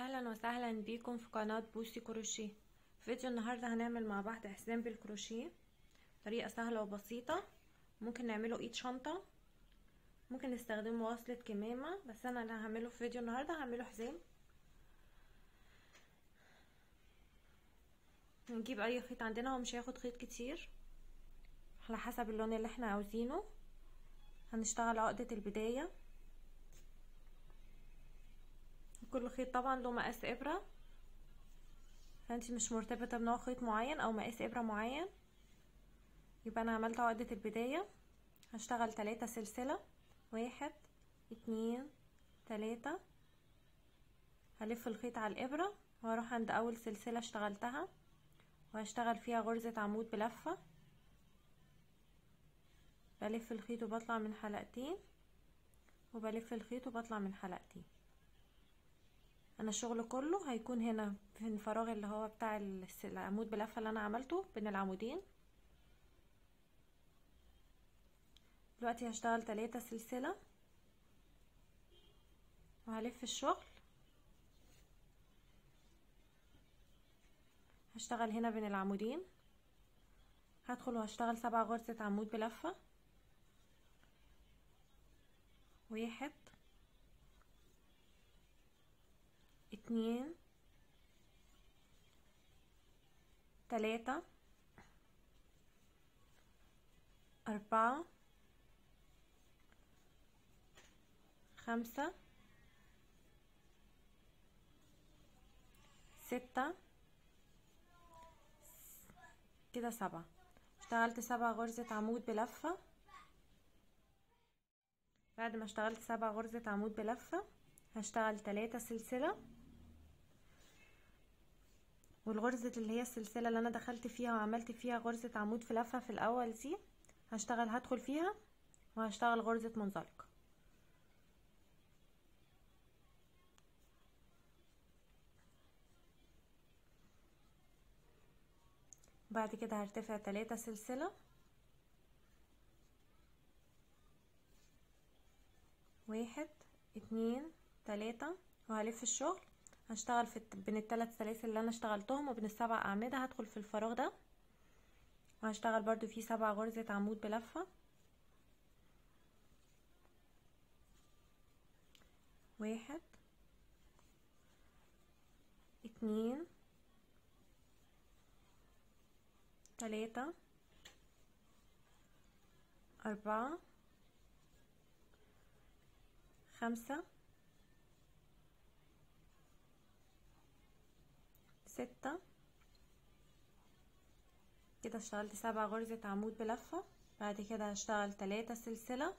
اهلا وسهلا بيكم في قناة بوسي كروشيه فيديو النهاردة هنعمل مع بعض حزام بالكروشيه طريقة سهلة وبسيطة ممكن نعمله ايد شنطة ممكن نستخدمه وصلة كمامة بس انا اللي هعمله في فيديو النهاردة هعمله حزام نجيب اي خيط عندنا هو مش هياخد خيط كتير على حسب اللون اللي احنا عاوزينه هنشتغل عقدة البداية كل خيط طبعا له مقاس ابرة فانت مش مرتبطة بنوع خيط معين او مقاس ابرة معين يبقى انا عملت عقدة البداية هشتغل تلاتة سلسلة واحد اتنين تلاتة هلف الخيط على الابرة وهروح عند اول سلسلة اشتغلتها وهشتغل فيها غرزة عمود بلفة بلف الخيط وبطلع من حلقتين وبلف الخيط وبطلع من حلقتين انا الشغل كله هيكون هنا في الفراغ اللي هو بتاع العمود بلفه اللي انا عملته بين العمودين دلوقتي هشتغل تلاتة سلسله وهلف الشغل هشتغل هنا بين العمودين هدخل وهشتغل سبع غرزة عمود بلفة واحد اتنين تلاتة أربعة خمسة ستة كده سبعة اشتغلت سبع غرزة عمود بلفة بعد ما اشتغلت سبع غرزة عمود بلفة هشتغل تلاتة سلسلة والغرزة اللي هي السلسلة اللي انا دخلت فيها وعملت فيها غرزة عمود في لفة في الاول دي هشتغل هدخل فيها وهشتغل غرزة منزلقة بعد كده هرتفع تلاتة سلسلة واحد اتنين تلاتة وهلف الشغل هشتغل في بين الثلاث سلاسل اللي انا اشتغلتهم وبين السبع اعمده هدخل في الفراغ ده وهشتغل برضو فيه سبع غرزة عمود بلفة واحد اتنين تلاتة أربعة خمسة ستة كده اشتغلت سبع غرزة عمود بلفة بعد كده هشتغل تلاتة سلسلة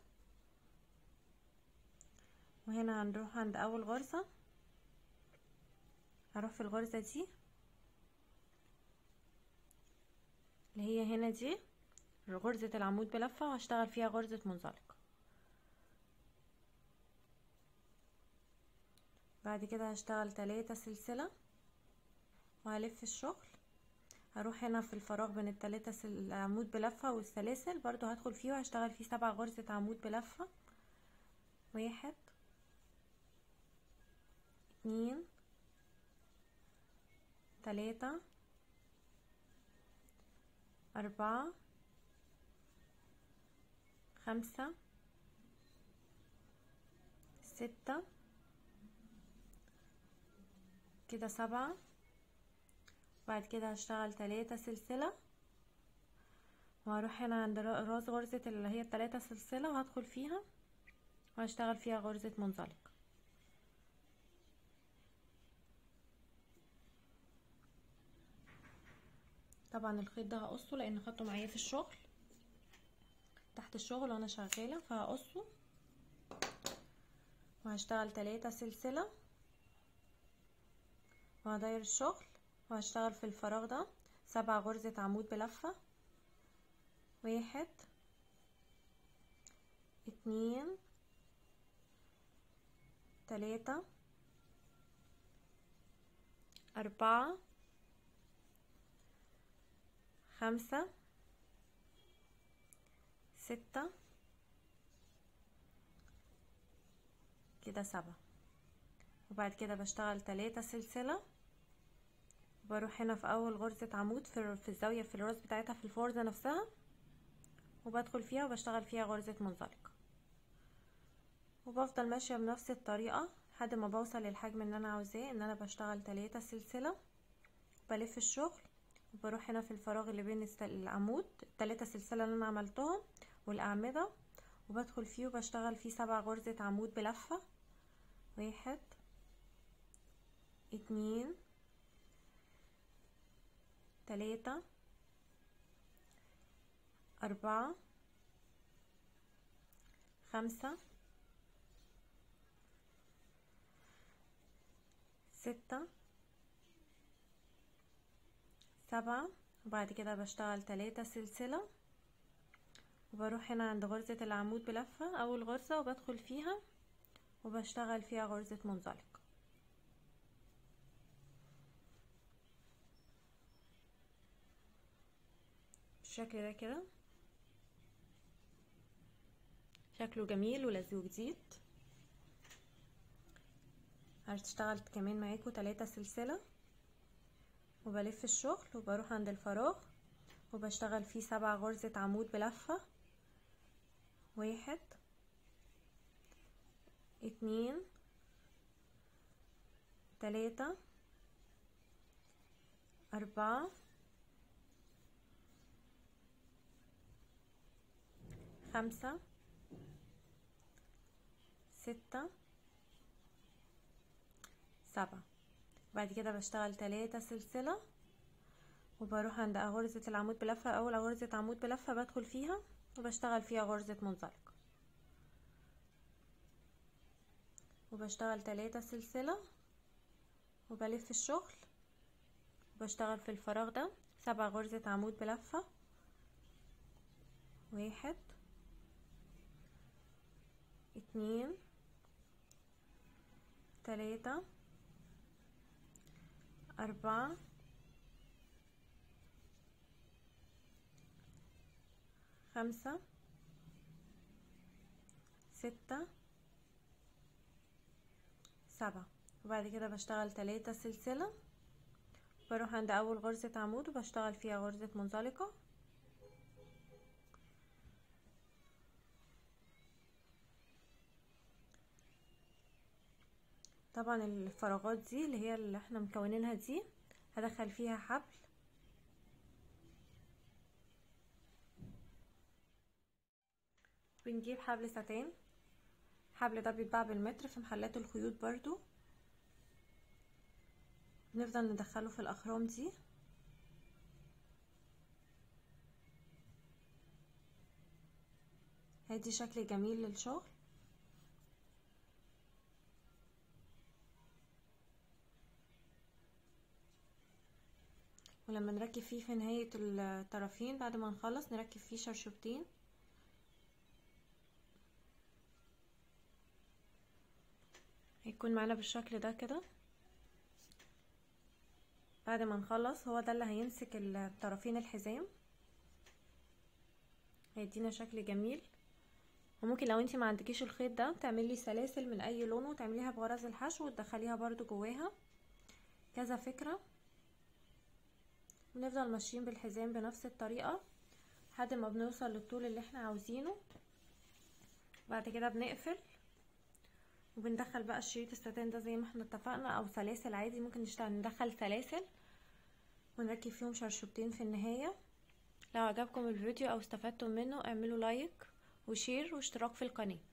وهنا هنروح عند اول غرزة هروح في الغرزة دي اللي هي هنا دي غرزة العمود بلفة وهشتغل فيها غرزة منزلقة بعد كده هشتغل تلاتة سلسلة وهلف الشغل هروح هنا في الفراغ بين التلاتة العمود بلفة والسلاسل برضو هدخل فيه وهشتغل فيه سبع غرزة عمود بلفة واحد اتنين تلاتة أربعة خمسة ستة كده سبعة بعد كده هشتغل تلاتة سلسلة وهروح هنا عند راس غرزة اللي هي التلاتة سلسلة وهدخل فيها وهشتغل فيها غرزة منزلق طبعا الخيط ده هقصه لان خدته معايا في الشغل تحت الشغل وانا شغالة فهقصه وهشتغل تلاتة سلسلة وهداير الشغل وهشتغل في الفراغ ده سبع غرزة عمود بلفة واحد اتنين تلاتة أربعة خمسة ستة كده سبعة وبعد كده بشتغل تلاتة سلسلة بروح هنا في اول غرزة عمود في, في الزاوية في الراس بتاعتها في الفرزة نفسها وبدخل فيها وبشتغل فيها غرزة منزلقة وبفضل ماشية بنفس الطريقة لحد ما بوصل للحجم اللي انا عاوزاه ان انا بشتغل تلاتة سلسلة بلف الشغل وبروح هنا في الفراغ اللي بين العمود التلاتة سلسلة اللي انا عملتهم والاعمدة وبدخل فيه وبشتغل فيه سبع غرزة عمود بلفة واحد اتنين تلاتة أربعة خمسة ستة سبعة وبعد كده بشتغل تلاتة سلسلة وبروح هنا عند غرزة العمود بلفة أول غرزة وبدخل فيها وبشتغل فيها غرزة منزلق بالشكل ده كده شكله جميل ولذيذ وجديد هشتغل كمان معاكم تلاتة سلسلة وبلف الشغل وبروح عند الفراغ وبشتغل فيه سبع غرزة عمود بلفة واحد اتنين تلاتة أربعة خمسة ستة سبعة بعد كده بشتغل تلاتة سلسلة وبروح عند غرزة العمود بلفة أول غرزة عمود بلفة بدخل فيها وبشتغل فيها غرزة منزلق وبشتغل تلاتة سلسلة وبلف الشغل وبشتغل في الفراغ ده سبع غرزة عمود بلفة واحد اتنين تلاتة أربعة خمسة ستة سبعة وبعد كده بشتغل تلاتة سلسلة بروح عند أول غرزة عمود وبشتغل فيها غرزة منزلقة طبعا الفراغات دي اللي هي اللي احنا مكونينها دي هدخل فيها حبل بنجيب حبل ستان الحبل ده بيتباع بالمتر في محلات الخيوط برضو نفضل ندخله في الاخرام دي هيدي شكل جميل للشغل ولما نركب فيه في نهاية الطرفين بعد ما نخلص نركب فيه شرشوبتين هيكون معانا بالشكل ده كده بعد ما نخلص هو ده اللي هيمسك الطرفين الحزام هيدينا شكل جميل وممكن لو انتي ما عندكيش الخيط ده تعملي سلاسل من اي لون وتعمليها بغرز الحشو وتدخليها برضو جواها كذا فكره ونفضل ماشيين بالحزام بنفس الطريقة لحد ما بنوصل للطول اللي احنا عاوزينه بعد كده بنقفل وبندخل بقى الشريط الستان ده زي ما احنا اتفقنا او سلاسل عادي ممكن نشتغل ندخل سلاسل ونركب فيهم شرشوبتين في النهاية لو عجبكم الفيديو او استفدتم منه اعملوا لايك وشير واشتراك في القناه